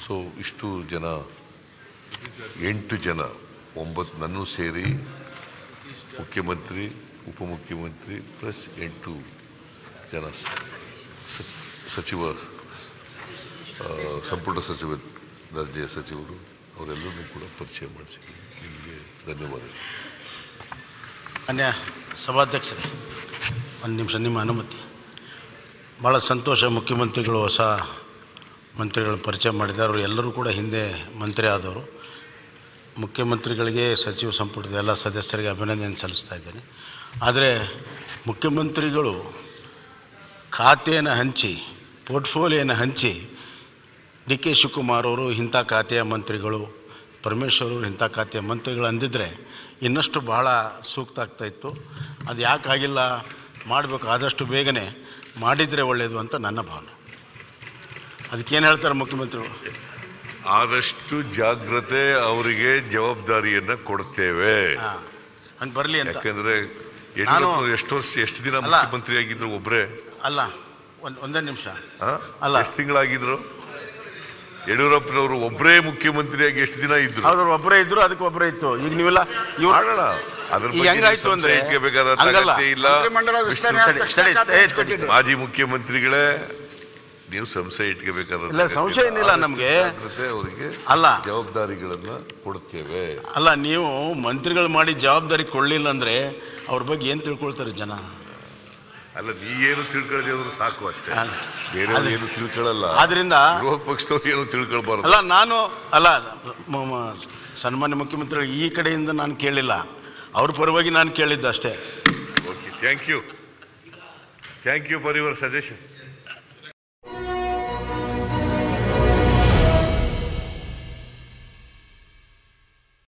So ಇಷ್ಟು ಜನ ಎಂಟು ಜನ ಒಂಬತ್ತು ನನ್ನೂ ಸೇರಿ ಮುಖ್ಯಮಂತ್ರಿ ಉಪಮುಖ್ಯಮಂತ್ರಿ ಪ್ಲಸ್ ಎಂಟು ಜನ ಸ- ಸ- ಸಚಿವ ಆ, ಸಂಪುಟ ಸಚಿವ ದರ್ಜೆಯ ಸಚಿವರು ಅವರೆಲ್ಲರೂ ಕೂಡ ಪರಿಚಯ ಮಾಡಿಸಿದ್ದೀನಿ ನಿಮಗೆ ಧನ್ಯವಾದಗಳು ಅನ್ಯ ಸಭಾಧ್ಯಕ್ಷರೇ ಒಂದು ನಿಮಿಷ ನಿಮ್ಮ ಅನುಮತಿ ಭಾಳ ಸಂತೋಷ ಮುಖ್ಯಮಂತ್ರಿಗಳು ಹೊಸ ಮಂತ್ರಿಗಳು ಪರಿಚಯ ಮಾಡಿದ್ದಾರೆ ಅವರು ಎಲ್ಲರೂ ಕೂಡ ಹಿಂದೆ ಮಂತ್ರಿ ಆದವರು ಮುಖ್ಯಮಂತ್ರಿಗಳಿಗೆ ಸಚಿವ ಸಂಪುಟದ ಎಲ್ಲ ಸದಸ್ಯರಿಗೆ ಅಭಿನಂದನೆ ಸಲ್ಲಿಸ್ತಾ ಇದ್ದೇನೆ ಆದರೆ ಮುಖ್ಯಮಂತ್ರಿಗಳು ಖಾತೆಯನ್ನು ಹಂಚಿ ಪೋರ್ಟ್ಫೋಲಿಯೋನ ಹಂಚಿ ಡಿ ಕೆ ಶಿವಕುಮಾರ್ ಅವರು ಇಂಥ ಖಾತೆಯ ಮಂತ್ರಿಗಳು ಪರಮೇಶ್ವರ್ ಅವರು ಇಂಥ ಖಾತೆಯ ಮಂತ್ರಿಗಳು ಅಂದಿದ್ರೆ ಇನ್ನಷ್ಟು ಭಾಳ ಸೂಕ್ತ ಆಗ್ತಾಯಿತ್ತು ಅದು ಯಾಕಾಗಿಲ್ಲ ಮಾಡಬೇಕು ಆದಷ್ಟು ಬೇಗನೆ ಮಾಡಿದರೆ ಒಳ್ಳೆಯದು ಅಂತ ನನ್ನ ಭಾವನೆ ಅದಕ್ಕೇನು ಹೇಳ್ತಾರೆ ಮುಖ್ಯಮಂತ್ರಿಗಳು ಆದಷ್ಟು ಜಾಗ್ರತೆ ಅವರಿಗೆ ಜವಾಬ್ದಾರಿಯನ್ನ ಕೊಡ್ತೇವೆ ಹಾಂ ಹಂಗೆ ಬರಲಿ ಅಂತ ಯಾಕಂದ್ರೆ ಯಡಿಯೂರಪ್ಪನವರು ಎಷ್ಟು ವರ್ಷ ಎಷ್ಟು ದಿನ ಅಲ್ಲ. ಮುಖ್ಯಮಂತ್ರಿ ಆಗಿದ್ರು ಒಬ್ರೇ ಅಲ್ಲ ಒಂದು ಒಂದೇ ನಿಮಿಷ ಆ? ಅಲ್ಲ. ಎಷ್ಟು ತಿಂಗಳಾಗಿದ್ರು ಯಡಿಯೂರಪ್ಪನವರು ಒಬ್ಬರೇ ಮುಖ್ಯಮಂತ್ರಿಯಾಗಿ ಎಷ್ಟು ದಿನ ಇದ್ರು ಹೌದ್ರ ಒಬ್ಬರೇ ಇದ್ರು ಅದಕ್ಕೆ ಒಬ್ಬರೇ ಇತ್ತು ಈಗ ನೀವೆಲ್ಲ ಇವ್ರು ಮಾಡೋಣ ಅದ್ರ ಈಗ ಬಗ್ಗೆ ಹೆಂಗಾಯ್ತು ಸಂಶಯ ಅಂದ್ರೆ ಇಟ್ಕೋಬೇಕಾದ ಹಂಗಲ್ಲ. ಅಗತ್ಯ ಇಲ್ಲ ಮಂತ್ರಿಮಂಡಲ ವಿಸ್ತರಣೆ ಆದ ತಡಿ, ತಕ್ಷಣ ತಡಿ, ಖಾತೆ ತಡಿ, ಹಂಚ್ಕೊಟ್ಟಿದ್ರು. ಮಾಜಿ ಮುಖ್ಯಮಂತ್ರಿಗಳೇ ನೀವು ಸಂಶಯ ಇಟ್ಕೋಬೇಕಾದ ಇಲ್ಲ, ಸಂಶಯ ಏನಿಲ್ಲ ನಮ್ಗೆ. ಅವರಿಗೆ ಅಲ್ಲ. ಜವಾಬ್ದಾರಿಗಳನ್ನ ಕೊಡ್ತೇವೆ ಅಲ್ಲ ನೀವು ಮಂತ್ರಿಗಳು ಮಾಡಿ ಜವಾಬ್ದಾರಿ ಕೊಡಲಿಲ್ಲ ಅಂದರೆ ಅವ್ರ ಬಗ್ಗೆ ಏನು ತಿಳ್ಕೊಳ್ತಾರೆ ಜನ ಅಲ್ಲ ನೀ ಏನು ತಿಳ್ಕೊಳ್ಳದೆ ಆದ್ರೂ ಸಾಕು ಅಷ್ಟೇ ಅಲ್ಲ. ಬೇರೆಯವ್ರು ಏನು ತಿಳ್ಕೊಳ್ಳಲ್ಲ ಆದ್ರಿಂದ ವಿರೋಧ ಪಕ್ಷದವ್ರು ಏನು ತಿಳ್ಕೊಳ್ಬಾರ್ದು ಅಲ್ಲ ನಾನು ಅಲ್ಲ ಮ- ಮ- ಸನ್ಮಾನ್ಯ ಮುಖ್ಯಮಂತ್ರಿಗಳು ಈ ಕಡೆಯಿಂದ ನಾನು ಕೇಳಿಲ್ಲ ಅವ್ರ ಪರವಾಗಿ ನಾನು ಕೇಳಿದ್ದು ಅಷ್ಟೇ okay thank you thank you for your suggestion